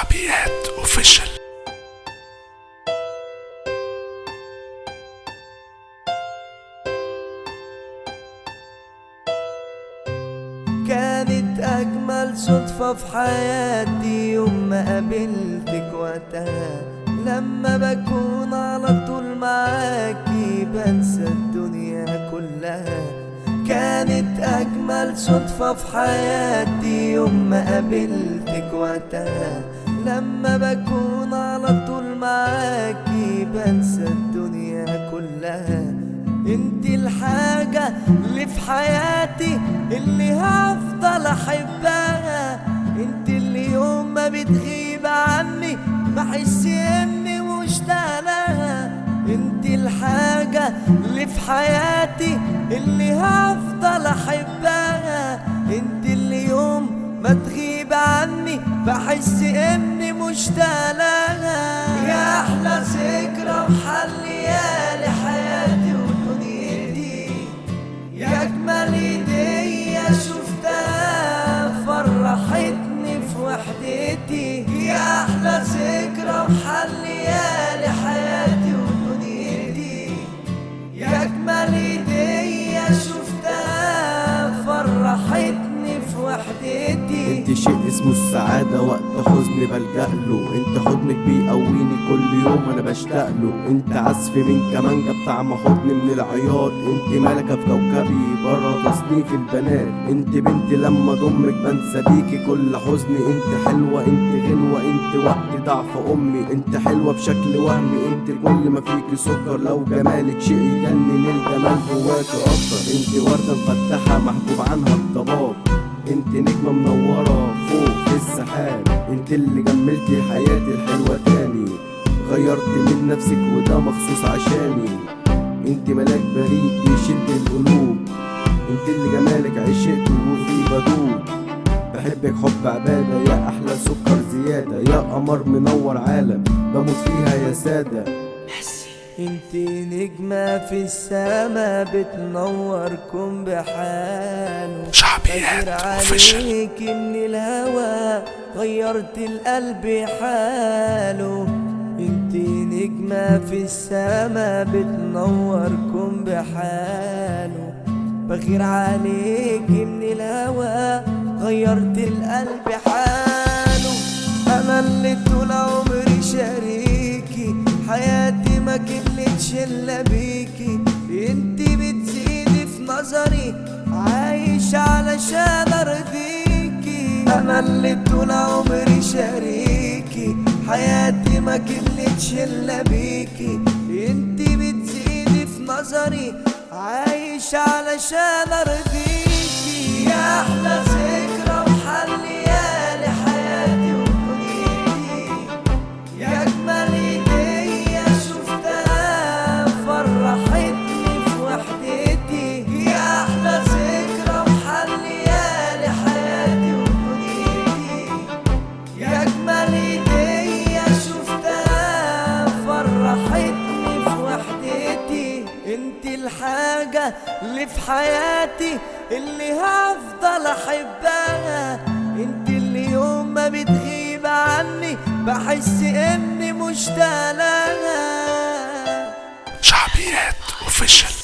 شعبيات اوفيشال كانت أجمل صدفة في حياتي يوم ما قابلتك وقتها لما بكون على طول معاكي بنسى الدنيا كلها كانت أجمل صدفة في حياتي يوم ما قابلتك وقتها لما بكون على طول معاكي بنسى الدنيا كلها انت الحاجة اللي في حياتي اللي هفضل احبها انت اللي يوم ما بتغيب عني بحس اني مشتاق لها انت الحاجة اللي في حياتي اللي هفضل احبها انت اللي يوم ما تغيب عني بحس اني مشتاق لها يا احلى ذكرى وحليالي حياتي ودنيتي يا اجمل هدية شفتها فرحتني في وحدتي يا احلى ذكرى وحليالي حياتي ودنيتي يا اجمل هدية شفتها فرحتني في وحدتي انت شيء اسمه السعادة وقت حزن بلجأ له انت حضنك بيقويني كل يوم انا بشتاق له انت عزف من كمانجة بطعم حضن من العياط انت ملكة في كوكبي بره تصنيف البنات انت بنتي لما ضمك بنسى بيكي كل حزني انت حلوة انت غنوة انت وقت ضعف امي انت حلوة بشكل وهمي انت كل ما فيكي سكر لو جمالك شيء يجنن الجمال جواكي اكتر انت وردة مفتحة محبوب عنها الضباب انت نجمة منورة فوق في السحاب انت اللي جملتي حياتي الحلوة تاني غيرت من نفسك وده مخصوص عشاني انت ملاك بريء بيشد القلوب انت اللي جمالك عشقت وفي بدوب بحبك حب عبادة يا أحلى سكر زيادة يا قمر منور عالم بموت فيها يا سادة انت نجمة في السما بتنوركم بحاله شعبيات بغير اوفيشال عليك من الهوى غيرت القلب حاله انت نجمة في السما بتنوركم بحاله بغير عليك من الهوى غيرت القلب حاله انا اللي طول عمري شريكي حياتي ما كملتش الا بيكي انت بتزيدي في نظري عايش علشان ارضيكي انا اللي طول عمري شريكي حياتي ما كملتش الا بيكي انت بتزيدي في نظري عايش علشان ارضيكي يا احلى ذكرى وحليالي حياتي ودنيتي يا اجمل هدية شفتها فرحتني في وحدتي يا احلى ذكرى وحليالي حياتي ودنيتي يا اجمل هدية شفتها فرحتني في وحدتي انت الحاجة اللي في حياتي اللي هفضل احبها انت اللي يوم ما بتغيب عني بحس اني مشتاق لها شعبيات اوفيشال